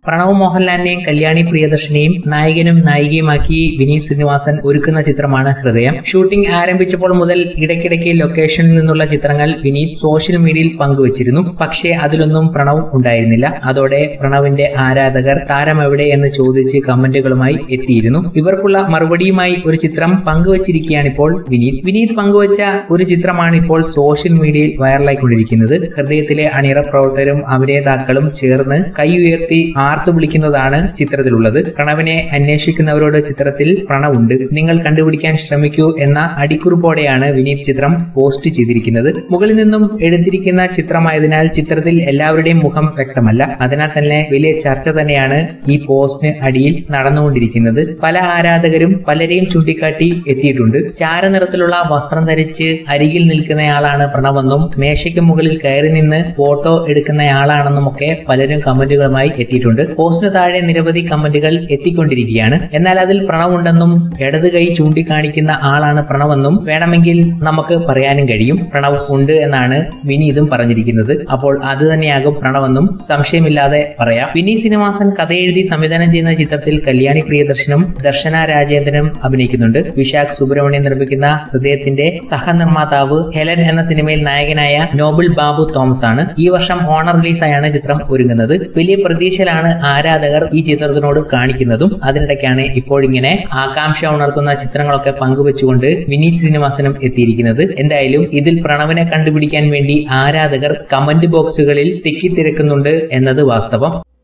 പ്രണവ് മോഹൻലാലിനെയും കല്യാണി പ്രിയദർശനെയും നായകനും നായികയുമാക്കി വിനീത് ശ്രീനിവാസൻ ഒരുക്കുന്ന ചിത്രമാണ് ഹൃദയം ഷൂട്ടിംഗ് ആരംഭിച്ചപ്പോൾ മുതൽ ഇടയ്ക്കിടയ്ക്ക് ലൊക്കേഷനിൽ നിന്നുള്ള ചിത്രങ്ങൾ വിനീത് സോഷ്യൽ മീഡിയയിൽ പങ്കുവച്ചിരുന്നു പക്ഷേ അതിലൊന്നും പ്രണവ് ഉണ്ടായിരുന്നില്ല അതോടെ പ്രണവിന്റെ ആരാധകർ താരം എവിടെ എന്ന് ചോദിച്ച് കമന്റുകളുമായി എത്തിയിരുന്നു ഇവർക്കുള്ള മറുപടിയുമായി ഒരു ചിത്രം പങ്കുവച്ചിരിക്കുകയാണ് ഇപ്പോൾ വിനീത് വിനീത് പങ്കുവച്ച ഒരു ചിത്രമാണ് ഇപ്പോൾ സോഷ്യൽ മീഡിയയിൽ വൈറലായിക്കൊണ്ടിരിക്കുന്നത് ഹൃദയത്തിലെ അണിയറ പ്രവർത്തകരും അഭിനേതാക്കളും ചേർന്ന് കൈ ഉയർത്തി ആർത്തു വിളിക്കുന്നതാണ് ചിത്രത്തിലുള്ളത് പ്രണവിനെ അന്വേഷിക്കുന്നവരോട് ചിത്രത്തിൽ പ്രണവുണ്ട് നിങ്ങൾ കണ്ടുപിടിക്കാൻ ശ്രമിക്കൂ എന്ന അടിക്കുറിപ്പോടെയാണ് വിനീത് ചിത്രം പോസ്റ്റ് ചെയ്തിരിക്കുന്നത് മുകളിൽ നിന്നും എടുത്തിരിക്കുന്ന ചിത്രമായതിനാൽ ചിത്രത്തിൽ എല്ലാവരുടെയും മുഖം വ്യക്തമല്ല അതിനാൽ തന്നെ വലിയ ചർച്ച തന്നെയാണ് ഈ പോസ്റ്റിന് അടിയിൽ നടന്നുകൊണ്ടിരിക്കുന്നത് പല ആരാധകരും പലരെയും ചൂണ്ടിക്കാട്ടി എത്തിയിട്ടുണ്ട് ചാരനിറത്തിലുള്ള വസ്ത്രം ധരിച്ച് അരികിൽ നിൽക്കുന്നയാളാണ് പ്രണവെന്നും മേശയ്ക്ക് മുകളിൽ കയറി നിന്ന് ഫോട്ടോ എടുക്കുന്നയാളാണെന്നും ഒക്കെ പലരും കമന്റുകളുമായി എത്തിയിട്ടുണ്ട് പോസ്റ്റിന് താഴെ നിരവധി കമന്റുകൾ എത്തിക്കൊണ്ടിരിക്കുകയാണ് എന്നാൽ അതിൽ പ്രണവുണ്ടെന്നും ഇടത് കൈ ചൂണ്ടിക്കാണിക്കുന്ന ആളാണ് പ്രണവെന്നും വേണമെങ്കിൽ നമുക്ക് പറയാനും കഴിയും പ്രണവ് ഉണ്ട് എന്നാണ് വിനീതും പറഞ്ഞിരിക്കുന്നത് അപ്പോൾ അത് തന്നെയാകും പ്രണവെന്നും സംശയമില്ലാതെ പറയാം വിനീത് ശ്രീനിവാസൻ കഥയെഴുതി സംവിധാനം ചെയ്യുന്ന ചിത്രത്തിൽ കല്യാണി പ്രിയദർശനും ദർശന രാജേന്ദ്രനും അഭിനയിക്കുന്നുണ്ട് വിശാഖ് സുബ്രഹ്മണ്യം നിർമ്മിക്കുന്ന ഹൃദയത്തിന്റെ സഹനിർമ്മാതാവ് ഹെലൻ എന്ന സിനിമയിൽ നായകനായ നോബിൾ ബാബു തോമസ് ആണ് ഈ വർഷം ഓണർ റിലീസായാണ് ചിത്രം ഒരുങ്ങുന്നത് വലിയ പ്രതീക്ഷയിലാണ് ആരാധകർ ഈ ചിത്രത്തിനോട് കാണിക്കുന്നതും അതിനിടയ്ക്കാണ് ഇപ്പോഴിങ്ങനെ ആകാംക്ഷ ഉണർത്തുന്ന ചിത്രങ്ങളൊക്കെ പങ്കുവെച്ചുകൊണ്ട് വിനീത് ശ്രീനിവാസനും എത്തിയിരിക്കുന്നത് എന്തായാലും ഇതിൽ പ്രണവിനെ കണ്ടുപിടിക്കാൻ വേണ്ടി ആരാധകർ കമന്റ് ബോക്സുകളിൽ തിക്കിത്തിരക്കുന്നുണ്ട് എന്നത് വാസ്തവം